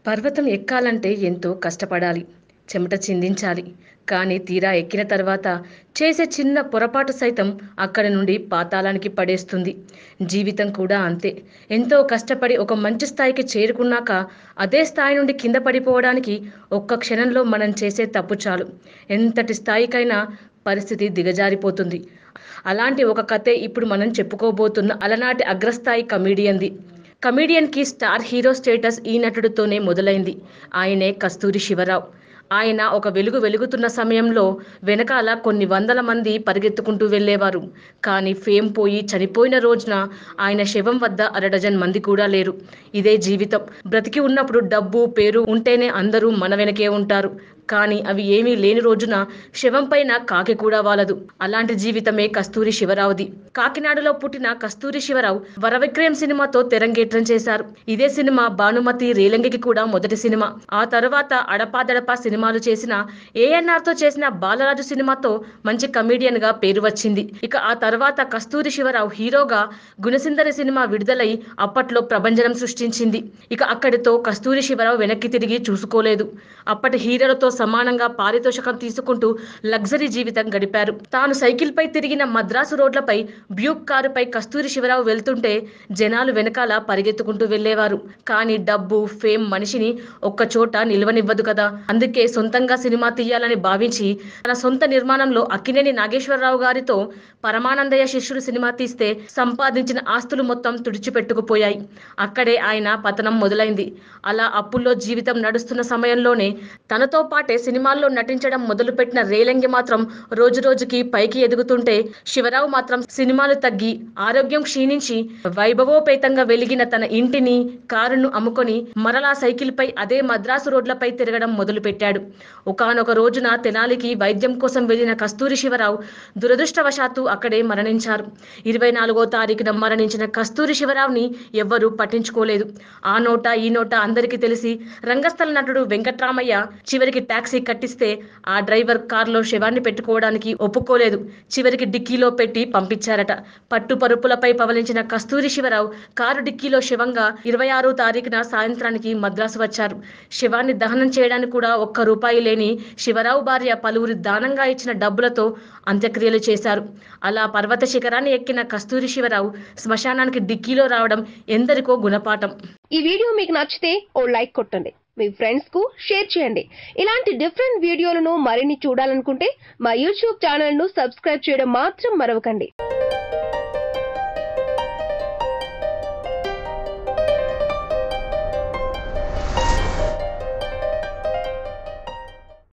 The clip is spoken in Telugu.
పర్వతం ఎక్కాలంటే ఎంతో కష్టపడాలి చెమట చిందించాలి కానీ తీరా ఎక్కిన తర్వాత చేసే చిన్న పొరపాటు సైతం అక్కడి నుండి పాతాళానికి పడేస్తుంది జీవితం కూడా అంతే ఎంతో కష్టపడి ఒక మంచి స్థాయికి చేరుకున్నాక అదే స్థాయి నుండి కింద పడిపోవడానికి ఒక్క క్షణంలో మనం చేసే తప్పు చాలు ఎంతటి స్థాయికైనా పరిస్థితి దిగజారిపోతుంది అలాంటి ఒక కథే ఇప్పుడు మనం చెప్పుకోబోతున్న అలనాటి అగ్రస్థాయి కమీడియన్ది కమీడియన్కి స్టార్ హీరో స్టేటస్ ఈ నటుడితోనే మొదలైంది ఆయనే కస్తూరి శివరావు ఆయన ఒక వెలుగు వెలుగుతున్న సమయంలో వెనకాల కొన్ని వందల మంది పరిగెత్తుకుంటూ వెళ్ళేవారు కానీ ఫేమ్ పోయి చనిపోయిన రోజున ఆయన శవం వద్ద అరడజన్ మంది కూడా లేరు ఇదే జీవితం బ్రతికి ఉన్నప్పుడు డబ్బు పేరు ఉంటేనే అందరూ మన వెనకే ఉంటారు కానీ అవి ఏమీ లేని రోజున శవం పైన కాకి కూడా వాలదు అలాంటి జీవితమే కస్తూరి శివరావుది కాకినాడలో పుట్టిన కస్తూరి శివరావు వరవిక్రయం సినిమాతో తెరంగేట్రం చేశారు ఇదే సినిమా భానుమతి రేలంగికి కూడా మొదటి సినిమా ఆ తర్వాత అడపాదడపా సినిమాలు చేసిన ఏఎన్ఆర్ తో చేసిన బాలరాజు సినిమాతో మంచి కమీడియన్ గా పేరు వచ్చింది ఇక ఆ తర్వాత కస్తూరి శివరావు హీరోగా గుణసిందరి సినిమా విడుదలై అప్పట్లో ప్రభంజనం సృష్టించింది ఇక అక్కడితో కస్తూరి శివరావు వెనక్కి తిరిగి చూసుకోలేదు అప్పటి హీరోలతో సమానంగా పారితోషికం తీసుకుంటూ లగ్జరీ జీవితం గడిపారు తాను సైకిల్ పై తిరిగిన మద్రాసు రోడ్లపై బ్యూక్ కారుపై కస్తూరి శివరావు వెళ్తుంటే జనాలు వెనకాల పరిగెత్తుకుంటూ వెళ్ళేవారు కానీ డబ్బు ఫేమ్ మనిషిని ఒక్క చోట నిల్వనివ్వదు కదా అందుకే సొంతంగా సినిమా తీయాలని భావించి తన సొంత నిర్మాణంలో అక్కినేని నాగేశ్వరరావు గారితో పరమానందయ్య శిష్యుడు సినిమా తీస్తే సంపాదించిన ఆస్తులు మొత్తం తుడిచిపెట్టుకుపోయాయి అక్కడే ఆయన పతనం మొదలైంది అలా అప్పుల్లో జీవితం నడుస్తున్న సమయంలోనే తనతో పాటే సినిమాల్లో నటించడం మొదలుపెట్టిన రేలంగి మాత్రం రోజు రోజుకి పైకి ఎదుగుతుంటే శివరావు మాత్రం సినిమాలు తగ్గి ఆరోగ్యం క్షీణించి వైభవోపేతంగా వెలిగిన తన ఇంటిని కారును అమ్ముకొని మరలా సైకిల్ పై అదే మద్రాసు రోడ్లపై తిరగడం మొదలుపెట్టాడు ఒకానొక రోజున తెనాలికి వైద్యం కోసం వెళ్లిన కస్తూరి శివరావు దురదృష్టవశాత్తు అక్కడే మరణించారు ఇరవై నాలుగో తారీఖున మరణించిన కస్తూరి శివరావుని ఎవ్వరూ పట్టించుకోలేదు ఆ నోట ఈ నోట అందరికీ తెలిసి రంగస్థల నటుడు వెంకట్రామయ్య చివరికి టాక్సీ కట్టిస్తే ఆ డ్రైవర్ కారులో శవాన్ని పెట్టుకోవడానికి ఒప్పుకోలేదు చివరికి డిక్కీలో పెట్టి పంపించారట పట్టు పరుపులపై పవలించిన కస్తూరి శివరావు కారు డిక్కీలో శవంగా ఇరవై ఆరో తారీఖున సాయంత్రానికి మద్రాసు వచ్చారు శవాన్ని దహనం చేయడానికి కూడా ఒక్క రూపాయి లేని శివరావు భార్య పలువురి దానంగా ఇచ్చిన డబ్బులతో అంత్యక్రియలు చేశారు అలా పర్వత శిఖరాన్ని ఎక్కిన కస్తూరి శివరావు శ్మశానానికి డిక్కీలో రావడం ఎందరికో గుణపాఠం ఈ వీడియో మీకు నచ్చితే ఓ లైక్ కొట్టండి మీ ఫ్రెండ్స్ కు షేర్ చేయండి ఇలాంటి డిఫరెంట్ వీడియోలను మరిన్ని చూడాలనుకుంటే మా యూట్యూబ్ ఛానల్ ను సబ్స్క్రైబ్ చేయడం మాత్రం మరవకండి